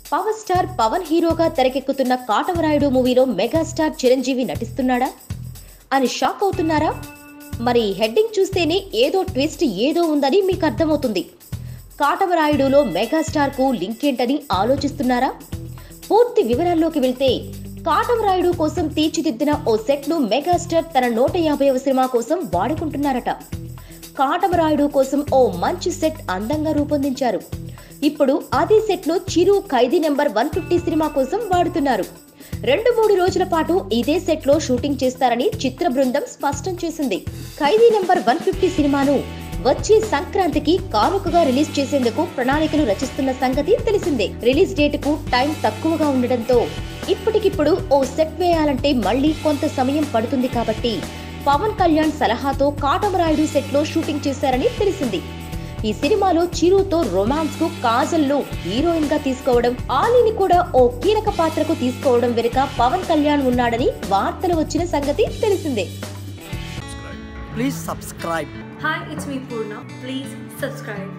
Power star Pawan హీరోగా తెరకెక్కుతున్న కాటమరాయుడు మూవీలో మెగాస్టార్ చిరంజీవి నటిస్తున్నాడా అని షాక్ అవుతున్నారా మరి హెడ్డింగ్ చూస్తేనే ఏదో ట్విస్ట్ ఏదో ఉందని మీకు అర్థమవుతుంది కాటమరాయుడులో మెగాస్టార్ కు లింక్ ఏంటని ఆలోచిస్తున్నారా పూర్తి వివరాల్లోకి వెళ్తే కాటమరాయుడు కోసం తీర్చిదిద్దిన ఓ సెట్ ను మెగాస్టార్ తన నూట యాభైవ సినిమా కోసం వాడుకుంటున్నారట కాటమరాయుడు కోసం ఓ మంచి సెట్ అందంగా రూపొందించారు ఇప్పుడు అదే సెట్ ను Chiru Khaidi number one fifty సినిమా కోసం వాడుతున్నారు రెండు మూడు రోజుల పాటు ఇదే సెట్ లో షూటింగ్ చేస్తారని చిత్ర బృందం స్పష్టం చేసింది ఖైదీ నెంబర్ వన్ ఫిఫ్టీ సినిమాను వచ్చే సంక్రాంతికి కానుకగా రిలీజ్ చేసేందుకు ప్రణాళికలు రచిస్తున్న సంగతి తెలిసిందే రిలీజ్ డేట్ కు టైం తక్కువగా ఉండడంతో ఇప్పటికిప్పుడు ఓ సెట్ వేయాలంటే మళ్ళీ కొంత సమయం పడుతుంది కాబట్టి పవన్ కళ్యాణ్ సలహాతో కాటమరాయుడు సెట్ లో షూటింగ్ చేశారని తెలిసింది ఈ సినిమాలో చిరుతో రొమాన్స్ కు కాజల్ ను హీరోయిన్ గా తీసుకోవడం ఆలీని కూడా ఓ కీలక పాత్రకు తీసుకోవడం వెనుక పవన్ కళ్యాణ్ ఉన్నాడని వార్తలు వచ్చిన సంగతి తెలిసిందే Please subscribe. Hi, it's me Purna. Please subscribe.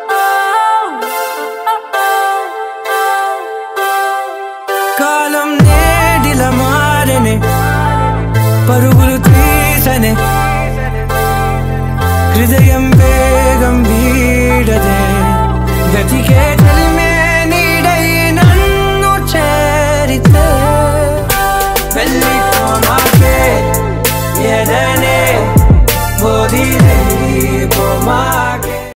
కాలం నేడిల మారనే పరుగులు తీసనే హృదయం వేగం వీడదే గతికే చలి